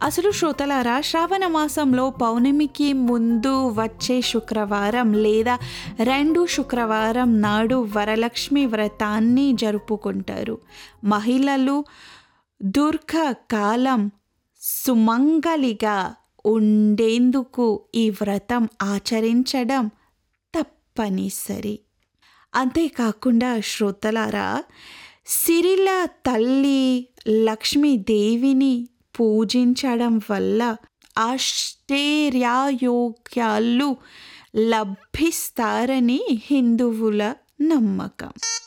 అసలు శ్రోతలారా శ్రావణ మాసంలో పౌర్ణమికి ముందు వచ్చే శుక్రవారం లేదా రెండు శుక్రవారం నాడు వరలక్ష్మి వ్రతాన్ని జరుపుకుంటారు మహిళలు దీర్ఘకాలం సుమంగలిగా ఉండేందుకు ఈ వ్రతం ఆచరించడం తప్పనిసరి అంతేకాకుండా శ్రోతలారా సిరిల తల్లి లక్ష్మీదేవిని పూజించడం వల్ల ఆశ్చర్యాయోగ్యాలు లభిస్తారని హిందువుల నమ్మకం